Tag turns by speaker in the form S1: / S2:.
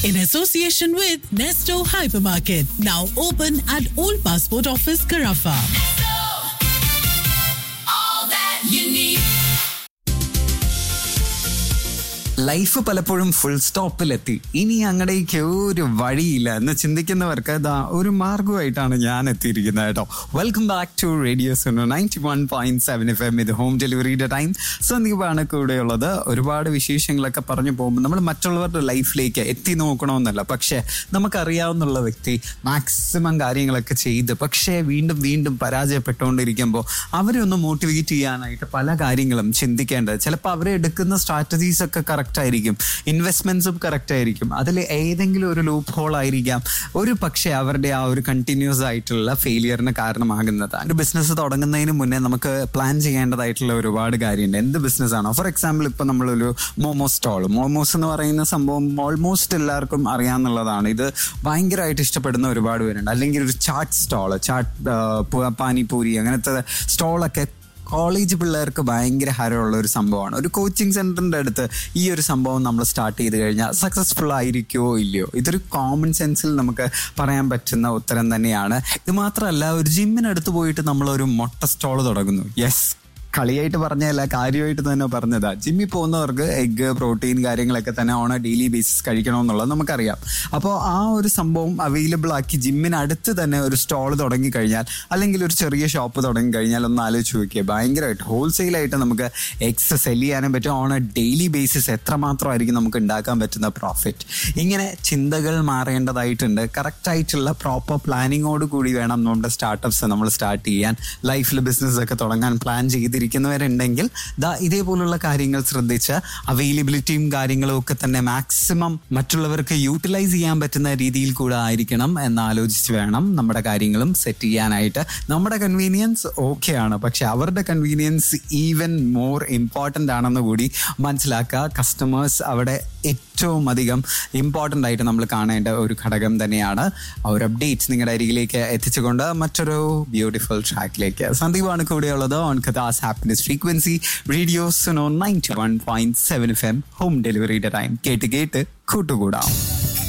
S1: in association with Nesto Hypermarket, now open at Old Passport Office, Carafa.
S2: all that you need.
S3: Life പലപ്പോഴും full സ്റ്റോപ്പിലെത്തി ഇനി അങ്ങടേക്ക് ഒരു വഴിയില്ല എന്ന് ചിന്തിക്കുന്നവർക്ക് ഇതാ ഒരു മാർഗമായിട്ടാണ് ഞാൻ എത്തിയിരിക്കുന്നത് കേട്ടോ welcome back to radio Suno ninety one point seven FM എം ഇത് ഹോം ഡെലിവറിയുടെ ടൈം സന്ദീപാണ് കൂടെയുള്ളത് ഒരുപാട് വിശേഷങ്ങളൊക്കെ പറഞ്ഞു പോകുമ്പോൾ നമ്മൾ മറ്റുള്ളവരുടെ ലൈഫിലേക്ക് എത്തി നോക്കണമെന്നല്ല പക്ഷേ നമുക്കറിയാവുന്നുള്ള വ്യക്തി മാക്സിമം കാര്യങ്ങളൊക്കെ ചെയ്ത് പക്ഷേ വീണ്ടും വീണ്ടും പരാജയപ്പെട്ടുകൊണ്ടിരിക്കുമ്പോൾ അവരെ ഒന്ന് മോട്ടിവേറ്റ് ചെയ്യാനായിട്ട് പല കാര്യങ്ങളും ചിന്തിക്കേണ്ടത് ചിലപ്പോൾ അവരെ എടുക്കുന്ന സ്ട്രാറ്റജീസ് ഒക്കെ കറക്റ്റ് ആയിരിക്കും ഇൻവെസ്റ്റ്മെന്റ്സും കറക്റ്റ് ആയിരിക്കും അതിൽ ഏതെങ്കിലും ഒരു ലൂപ്പ് ഹോൾ ആയിരിക്കാം ഒരു പക്ഷേ അവരുടെ ആ ഒരു കണ്ടിന്യൂസ് ആയിട്ടുള്ള ഫെയിലിയറിന് കാരണമാകുന്നത് ഒരു ബിസിനസ് തുടങ്ങുന്നതിന് മുന്നേ നമുക്ക് പ്ലാൻ ചെയ്യേണ്ടതായിട്ടുള്ള ഒരുപാട് കാര്യമുണ്ട് എന്ത് ബിസിനസ് ആണോ ഫോർ എക്സാമ്പിൾ ഇപ്പൊ നമ്മളൊരു മോമോ സ്റ്റോൾ മോമോസ് എന്ന് പറയുന്ന സംഭവം ഓൾമോസ്റ്റ് എല്ലാവർക്കും അറിയാവുന്നതാണ് ഇത് ഭയങ്കരമായിട്ട് ഇഷ്ടപ്പെടുന്ന ഒരുപാട് പേരുണ്ട് അല്ലെങ്കിൽ ഒരു ചാട്ട് സ്റ്റോൾ ചാട്ട് പാനിപൂരി അങ്ങനത്തെ സ്റ്റോളൊക്കെ കോളേജ് പിള്ളേർക്ക് ഭയങ്കര ഹരമുള്ള ഒരു സംഭവമാണ് ഒരു കോച്ചിങ് സെന്ററിന്റെ അടുത്ത് ഈ ഒരു സംഭവം നമ്മൾ സ്റ്റാർട്ട് ചെയ്ത് കഴിഞ്ഞാൽ സക്സസ്ഫുൾ ആയിരിക്കുമോ ഇല്ലയോ ഇതൊരു കോമൺ സെൻസിൽ നമുക്ക് പറയാൻ പറ്റുന്ന ഉത്തരം തന്നെയാണ് ഇത് മാത്രമല്ല ഒരു ജിമ്മിനടുത്ത് പോയിട്ട് നമ്മൾ ഒരു മുട്ട സ്റ്റോൾ തുടങ്ങുന്നു യെസ് കളിയായിട്ട് പറഞ്ഞതല്ല കാര്യമായിട്ട് തന്നെ പറഞ്ഞതാ ജിമ്മിൽ പോകുന്നവർക്ക് എഗ്ഗ് പ്രോട്ടീൻ കാര്യങ്ങളൊക്കെ തന്നെ ഓൺ എ ഡെയിലി ബേസിസ് കഴിക്കണമെന്നുള്ളത് നമുക്കറിയാം അപ്പോൾ ആ ഒരു സംഭവം അവൈലബിൾ ആക്കി ജിമ്മിനടുത്ത് തന്നെ ഒരു സ്റ്റോൾ തുടങ്ങിക്കഴിഞ്ഞാൽ അല്ലെങ്കിൽ ഒരു ചെറിയ ഷോപ്പ് തുടങ്ങിക്കഴിഞ്ഞാൽ ഒന്ന് ആലോചിച്ച് നോക്കിയാൽ ഭയങ്കരമായിട്ട് ഹോൾസെയിലായിട്ട് നമുക്ക് എക്സ് സെല് ചെയ്യാനും പറ്റും ഓൺ എ ഡെയിലി ബേസിസ് എത്രമാത്രമായിരിക്കും നമുക്ക് ഉണ്ടാക്കാൻ പറ്റുന്ന പ്രോഫിറ്റ് ഇങ്ങനെ ചിന്തകൾ മാറേണ്ടതായിട്ടുണ്ട് കറക്റ്റായിട്ടുള്ള പ്രോപ്പർ പ്ലാനിങ്ങോട് കൂടി വേണം നമ്മുടെ സ്റ്റാർട്ടപ്സ് നമ്മൾ സ്റ്റാർട്ട് ചെയ്യാൻ ലൈഫിൽ ബിസിനസ് ഒക്കെ തുടങ്ങാൻ പ്ലാൻ ചെയ്തിരിക്കുന്നവരുണ്ടെങ്കിൽ ദാ ഇതേപോലുള്ള കാര്യങ്ങൾ ശ്രദ്ധിച്ച് അവൈലബിലിറ്റിയും കാര്യങ്ങളും ഒക്കെ തന്നെ മാക്സിമം മറ്റുള്ളവർക്ക് യൂട്ടിലൈസ് ചെയ്യാൻ പറ്റുന്ന രീതിയിൽ കൂടെ ആയിരിക്കണം എന്ന് ആലോചിച്ച് വേണം നമ്മുടെ കാര്യങ്ങളും സെറ്റ് ചെയ്യാനായിട്ട് നമ്മുടെ കൺവീനിയൻസ് ഓക്കെ ആണ് പക്ഷെ അവരുടെ കൺവീനിയൻസ് ഈവൻ മോർ ഇമ്പോർട്ടൻ്റ് ആണെന്ന് കൂടി മനസ്സിലാക്കുക കസ്റ്റമേഴ്സ് അവിടെ ഏറ്റവും അധികം ഇമ്പോർട്ടൻ്റ് ആയിട്ട് നമ്മൾ കാണേണ്ട ഒരു ഘടകം തന്നെയാണ് ആ ഒരു അപ്ഡേറ്റ്സ് നിങ്ങളുടെ അരികിലേക്ക് എത്തിച്ചുകൊണ്ട് മറ്റൊരു ബ്യൂട്ടിഫുൾ ട്രാക്കിലേക്ക് സന്ദീപാണ് കൂടെയുള്ളത് ഓൺ കഥാസ് happiness frequency radio's ninety one point seven FM home ഹോം ഡെലിവറിയുടെ ടൈം കേട്ട് കേട്ട് കൂട്ടുകൂടാം